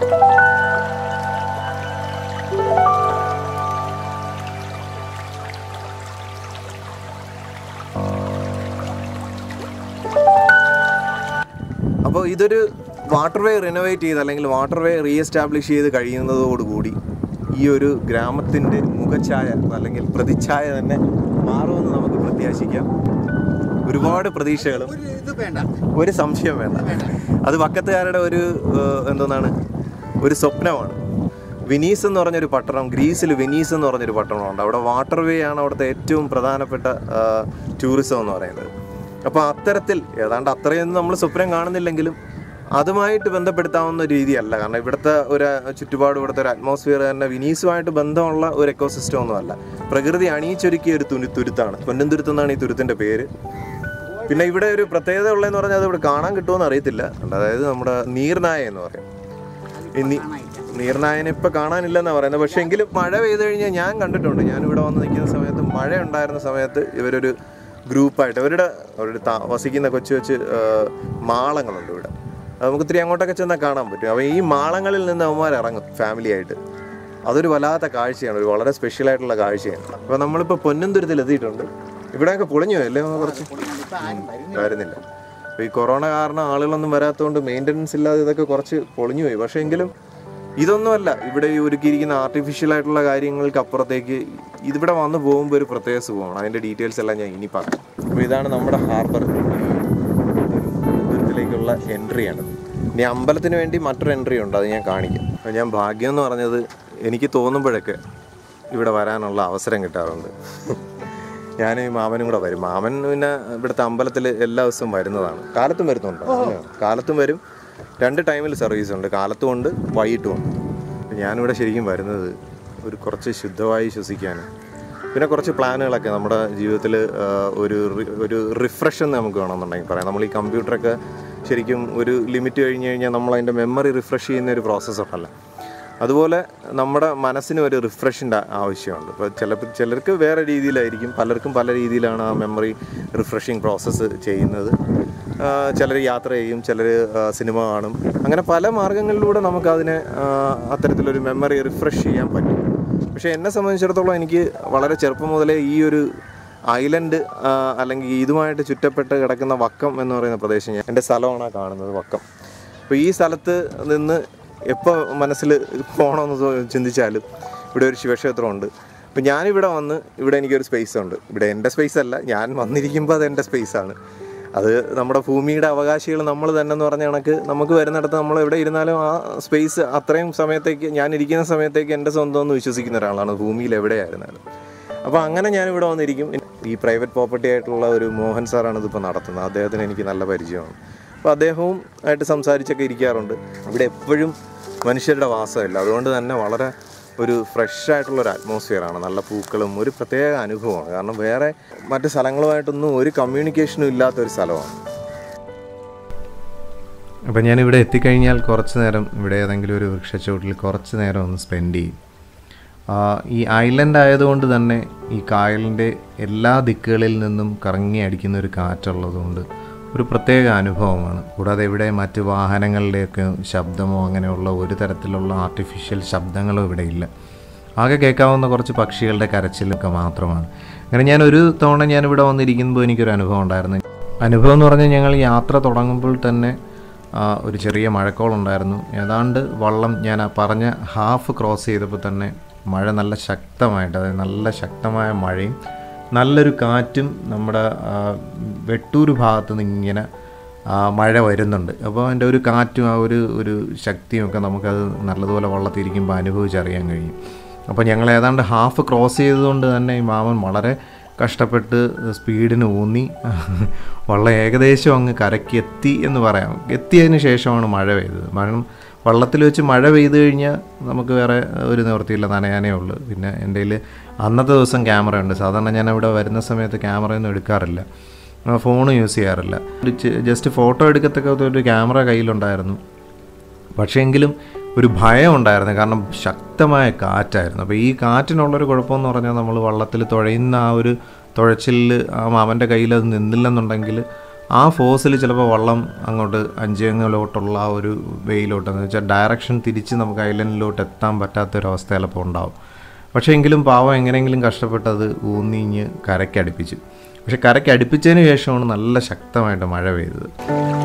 അപ്പോൾ ഇതൊരു വാട്ടർ വേ റിനോവേറ്റ് ചെയ്ത് അല്ലെങ്കിൽ വാട്ടർ വേ റീ എസ്റ്റാബ്ലിഷ് ചെയ്ത് കഴിയുന്നതോടുകൂടി ഈ ഒരു ഗ്രാമത്തിൻ്റെ മുഖഛായ അല്ലെങ്കിൽ പ്രതിച്ഛായ തന്നെ മാറുമെന്ന് നമുക്ക് പ്രത്യാശിക്കാം ഒരുപാട് പ്രതീക്ഷകളും ഒരു ഇത് വേണ്ട ഒരു സംശയം വേണ്ട അത് വക്കത്തുകാരുടെ ഒരു ഏഹ്, എന്തോന്നാണ് ഒരു സ്വപ്നമാണ് വെനീസ് എന്ന് പറഞ്ഞൊരു പട്ടണം ഗ്രീസിൽ വെനീസ് എന്ന് പറഞ്ഞൊരു പട്ടണമുണ്ട് അവിടെ വാട്ടർ വേ ആണ് അവിടുത്തെ ഏറ്റവും പ്രധാനപ്പെട്ട ടൂറിസം എന്ന് പറയുന്നത് അപ്പോൾ അത്തരത്തിൽ ഏതാണ്ട് അത്രയൊന്നും നമ്മൾ സ്വപ്നം കാണുന്നില്ലെങ്കിലും അതുമായിട്ട് ബന്ധപ്പെടുത്താവുന്ന രീതിയല്ല കാരണം ഇവിടുത്തെ ഒരു ചുറ്റുപാട് ഇവിടുത്തെ ഒരു അറ്റ്മോസ്ഫിയർ തന്നെ വിനീസുമായിട്ട് ബന്ധമുള്ള ഒരു എക്കോസിസ്റ്റം ഒന്നുമല്ല പ്രകൃതി അണിയിച്ചൊരുക്കിയ ഒരു തുനി തുരുത്താണ് പൊന്നും തുരുത്ത് എന്നാണ് ഈ തുരുത്തിൻ്റെ പേര് പിന്നെ ഇവിടെ ഒരു പ്രത്യേകത ഉള്ളതെന്ന് പറഞ്ഞാൽ അത് ഇവിടെ കാണാൻ കിട്ടുമെന്ന് അറിയത്തില്ല അതായത് നമ്മുടെ നീർനായ എന്ന് പറയും ഈ നീ- നീർനായനെ ഇപ്പം കാണാനില്ലെന്നാണ് പറയുന്നത് പക്ഷേ എങ്കിലും മഴ പെയ്ത് കഴിഞ്ഞാൽ ഞാൻ കണ്ടിട്ടുണ്ട് ഞാൻ ഇവിടെ വന്ന് നിൽക്കുന്ന സമയത്ത് മഴ ഉണ്ടായിരുന്ന സമയത്ത് ഇവരൊരു ഗ്രൂപ്പായിട്ട് അവരുടെ അവരുടെ താ- വസിക്കുന്ന കൊച്ചു കൊച്ചു ആ, മാളങ്ങളുണ്ട് ഇവിടെ അത് നമുക്ക് ഇത്തിരി അങ്ങോട്ടൊക്കെ ചെന്നാൽ കാണാൻ പറ്റും അപ്പോൾ ഈ മാളങ്ങളിൽ നിന്ന് അവന്മാർ ഇറങ്ങും ഫാമിലി ആയിട്ട് അതൊരു വല്ലാത്ത കാഴ്ചയാണ് ഒരു വളരെ സ്പെഷ്യൽ ആയിട്ടുള്ള കാഴ്ചയാണ് അപ്പോൾ നമ്മളിപ്പോൾ പൊന്നന്തുരത്തിൽ എത്തിയിട്ടുണ്ട് ഇവിടെയൊക്കെ പൊളിഞ്ഞു പോയി അല്ലേ കുറച്ച് ഇപ്പൊ ആരും വരുന്നില്ല വരുന്നില്ല അപ്പോൾ ഈ കൊറോണ കാരണം ആളുകളൊന്നും വരാത്തതുകൊണ്ട് മെയിൻ്റനൻസ് ഇല്ലാതെ ഇതൊക്കെ കുറച്ച് പൊളിഞ്ഞു പോയി പക്ഷേ എങ്കിലും ഇതൊന്നുമല്ല ഇവിടെ ഈ ഒരുക്കിയിരിക്കുന്ന ആർട്ടിഫിഷ്യൽ ആയിട്ടുള്ള കാര്യങ്ങൾക്ക് അപ്പുറത്തേക്ക് ഇതിവിടെ വന്ന് പോകുമ്പോൾ ഒരു പ്രത്യേക സുഖമാണ് അതിൻ്റെ ഡീറ്റെയിൽസ് എല്ലാം ഞാൻ ഇനി പറയാം അപ്പോൾ ഇതാണ് നമ്മുടെ ഹാർബർ ദൂരത്തിലേക്കുള്ള എൻട്രിയാണ് ഇനി അമ്പലത്തിന് വേണ്ടി മറ്റൊരു എൻട്രി ഉണ്ട് അത് ഞാൻ കാണിക്കാം അപ്പോൾ ഞാൻ ഭാഗ്യം എന്ന് പറഞ്ഞത് എനിക്ക് തോന്നുമ്പോഴൊക്കെ ഇവിടെ വരാനുള്ള അവസരം കിട്ടാറുണ്ട് ഞാൻ ഈ മാമനും കൂടെ വരും മാമൻ പിന്നെ ഇവിടുത്തെ അമ്പലത്തിൽ എല്ലാ ദിവസവും വരുന്നതാണ് കാലത്തും വരുന്നുണ്ട് കാലത്തും വരും രണ്ട് ടൈമിൽ സർവീസ് ഉണ്ട് കാലത്തും ഉണ്ട് വൈകിട്ടും ഉണ്ട് ഞാനിവിടെ ശരിക്കും വരുന്നത് ഒരു കുറച്ച് ശുദ്ധമായി ശ്വസിക്കാനും പിന്നെ കുറച്ച് പ്ലാനുകളൊക്കെ നമ്മുടെ ജീവിതത്തിൽ ഒരു റി- ഒരു റിഫ്രഷ് എന്ന് നമുക്ക് വേണമെന്നുണ്ടെങ്കിൽ പറയാം നമ്മൾ ഈ കമ്പ്യൂട്ടറൊക്കെ ശരിക്കും ഒരു ലിമിറ്റ് കഴിഞ്ഞ് കഴിഞ്ഞാൽ നമ്മൾ അതിൻ്റെ മെമ്മറി റിഫ്രഷ് ചെയ്യുന്ന ഒരു പ്രോസസ്സ് ഉണ്ടല്ലോ അതുപോലെ നമ്മുടെ മനസ്സിന് ഒരു റിഫ്രഷിൻ്റെ ആവശ്യമുണ്ട് ഇപ്പോൾ ചില ചിലർക്ക് വേറെ രീതിയിലായിരിക്കും പലർക്കും പല രീതിയിലാണ് ആ മെമ്മറി റിഫ്രഷിങ് പ്രോസസ്സ് ചെയ്യുന്നത് ചിലർ യാത്ര ചെയ്യും ചിലർ സിനിമ കാണും അങ്ങനെ പല മാർഗങ്ങളിലൂടെ നമുക്കതിനെ ആ, അത്തരത്തിലൊരു മെമ്മറി റിഫ്രഷ് ചെയ്യാൻ പറ്റും പക്ഷേ എന്നെ സംബന്ധിച്ചിടത്തോളം എനിക്ക് വളരെ ചെറുപ്പം മുതലേ ഈ ഒരു ഐലൻഡ് അല്ലെങ്കിൽ ഇതുമായിട്ട് ചുറ്റപ്പെട്ട് കിടക്കുന്ന വക്കം എന്ന് പറയുന്ന പ്രദേശം ഞാൻ എൻ്റെ സ്ഥലമാണ് ആ കാണുന്നത് വക്കം അപ്പോൾ ഈ സ്ഥലത്ത് നിന്ന് എപ്പോൾ മനസ്സിൽ പോകണമെന്ന് തോ- ചിന്തിച്ചാലും ഇവിടെ ഒരു ശിവക്ഷേത്രമുണ്ട് അപ്പോൾ ഞാനിവിടെ വന്ന് ഇവിടെ എനിക്കൊരു സ്പേസ് ഉണ്ട് ഇവിടെ എൻ്റെ സ്പേസ് അല്ല ഞാൻ വന്നിരിക്കുമ്പോൾ അത് എൻ്റെ സ്പേസാണ് അത് നമ്മുടെ ഭൂമിയുടെ അവകാശികൾ നമ്മൾ തന്നെ എന്ന് പറഞ്ഞ കണക്ക് നമുക്ക് വരുന്നിടത്ത് നമ്മൾ എവിടെ ഇരുന്നാലും ആ സ്പേസ് അത്രയും സമയത്തേക്ക് ഞാൻ ഇരിക്കുന്ന സമയത്തേക്ക് എൻ്റെ സ്വന്തം എന്ന് വിശ്വസിക്കുന്ന ഒരാളാണ് ഭൂമിയിൽ എവിടെയായിരുന്നാലും അപ്പോൾ അങ്ങനെ ഞാൻ ഇവിടെ വന്നിരിക്കും ഈ പ്രൈവറ്റ് പ്രോപ്പർട്ടി ആയിട്ടുള്ള ഒരു മോഹൻ സാറാണ് ഇതിപ്പോൾ നടത്തുന്നത് അദ്ദേഹത്തിന് എനിക്ക് നല്ല പരിചയമാണ് അപ്പോൾ അദ്ദേഹവും ആയിട്ട് സംസാരിച്ചൊക്കെ ഇരിക്കാറുണ്ട് ഇവിടെ എപ്പോഴും മനുഷ്യരുടെ വാസമില്ല അതുകൊണ്ട് തന്നെ വളരെ ഒരു ഫ്രഷ് ആയിട്ടുള്ള ഒരു അറ്റ്മോസ്ഫിയറാണ് നല്ല പൂക്കളും ഒരു പ്രത്യേക അനുഭവമാണ് കാരണം വേറെ മറ്റ് സ്ഥലങ്ങളുമായിട്ടൊന്നും ഒരു കമ്മ്യൂണിക്കേഷനും ഇല്ലാത്തൊരു സ്ഥലമാണ് അപ്പം ഞാനിവിടെ എത്തിക്കഴിഞ്ഞാൽ കുറച്ച് നേരം ഇവിടെ ഏതെങ്കിലും ഒരു വൃക്ഷച്ചുവട്ടിൽ കുറച്ച് നേരം ഒന്ന് സ്പെൻഡ് ചെയ്യും ആ, ഈ ഐലൻഡ് ആയതുകൊണ്ട് തന്നെ ഈ കായലിൻ്റെ എല്ലാ ദിക്കുകളിൽ നിന്നും കറങ്ങി അടിക്കുന്ന ഒരു കാറ്റുള്ളതുകൊണ്ട് ഒരു പ്രത്യേക അനുഭവമാണ് കൂടാതെ ഇവിടെ മറ്റ് വാഹനങ്ങളുടെയൊക്കെ ശബ്ദമോ അങ്ങനെയുള്ള ഒരു തരത്തിലുള്ള ആർട്ടിഫിഷ്യൽ ശബ്ദങ്ങളോ ഇവിടെ ഇല്ല ആകെ കേൾക്കാവുന്ന കുറച്ച് പക്ഷികളുടെ കരച്ചിലൊക്കെ മാത്രമാണ് അങ്ങനെ ഞാൻ ഒരു തവണ ഞാനിവിടെ വന്നിരിക്കുമ്പോൾ എനിക്കൊരു അനുഭവം ഉണ്ടായിരുന്നു അനുഭവം എന്ന് പറഞ്ഞാൽ ഞങ്ങൾ യാത്ര തുടങ്ങുമ്പോൾ തന്നെ ആ, ഒരു ചെറിയ മഴക്കോളുണ്ടായിരുന്നു ഏതാണ്ട് വള്ളം ഞാൻ ആ പറഞ്ഞ ഹാഫ് ക്രോസ് ചെയ്തപ്പോൾ തന്നെ മഴ നല്ല ശക്തമായിട്ട് അതായത് നല്ല ശക്തമായ മഴയും നല്ലൊരു കാറ്റും നമ്മുടെ ആ, വെട്ടൂർ ഭാഗത്ത് നിന്ന് ഇങ്ങനെ ആ, മഴ വരുന്നുണ്ട് അപ്പോൾ അതിൻ്റെ ഒരു കാറ്റും ആ ഒരു ഒരു ശക്തിയും ഒക്കെ നമുക്കത് നല്ലതുപോലെ വള്ളത്തിരിക്കുമ്പോൾ അനുഭവിച്ചറിയാൻ കഴിയും അപ്പോൾ ഞങ്ങൾ ഏതാണ്ട് ഹാഫ് ക്രോസ് ചെയ്തതുകൊണ്ട് തന്നെ ഈ മാമൻ വളരെ കഷ്ടപ്പെട്ട് സ്പീഡിന് ഊന്നി വള്ളം ഏകദേശം അങ്ങ് കരയ്ക്ക് എത്തി എന്ന് പറയാം എത്തിയതിന് ശേഷമാണ് മഴ പെയ്തത് കാരണം വള്ളത്തിൽ വെച്ച് മഴ പെയ്തു കഴിഞ്ഞാൽ നമുക്ക് വേറെ ഒരു നിവൃത്തിയില്ല നനയാനേ ഉള്ളൂ പിന്നെ എൻ്റെ കയ്യിൽ അന്നത്തെ ദിവസം ക്യാമറ ഉണ്ട് സാധാരണ ഞാൻ ഇവിടെ വരുന്ന സമയത്ത് ക്യാമറയൊന്നും എടുക്കാറില്ല ഫോൺ യൂസ് ചെയ്യാറില്ല ഒരു ജസ്റ്റ് ഫോട്ടോ എടുക്കത്തക്ക ഒരു ക്യാമറ കയ്യിലുണ്ടായിരുന്നു പക്ഷേ എങ്കിലും ഒരു ഭയം ഉണ്ടായിരുന്നു കാരണം ശക്തമായ കാറ്റായിരുന്നു അപ്പോൾ ഈ കാറ്റിനുള്ളൊരു കുഴപ്പമെന്ന് പറഞ്ഞാൽ നമ്മൾ വള്ളത്തിൽ തുഴയുന്ന ആ ഒരു തുഴച്ചിലിൽ ആ മാമൻ്റെ കയ്യിൽ അത് നിന്നില്ലെന്നുണ്ടെങ്കിൽ ആ ഫോഴ്സിൽ ചിലപ്പോൾ വള്ളം അങ്ങോട്ട് അഞ്ചേങ്ങലോട്ടുള്ള ആ ഒരു വെയിലോട്ട് എന്ന് വെച്ചാൽ ഡയറക്ഷൻ തിരിച്ച് നമുക്ക് ഐലൻഡിലോട്ട് എത്താൻ പറ്റാത്തൊരവസ്ഥ ചിലപ്പോൾ ഉണ്ടാവും പക്ഷേ എങ്കിലും പാവം എങ്ങനെയെങ്കിലും കഷ്ടപ്പെട്ടത് ഊന്നിഞ്ഞ് കരയ്ക്ക് അടുപ്പിച്ചു പക്ഷെ കരയ്ക്ക് അടുപ്പിച്ചതിന് ശേഷമാണ് നല്ല ശക്തമായിട്ട് മഴ പെയ്തത്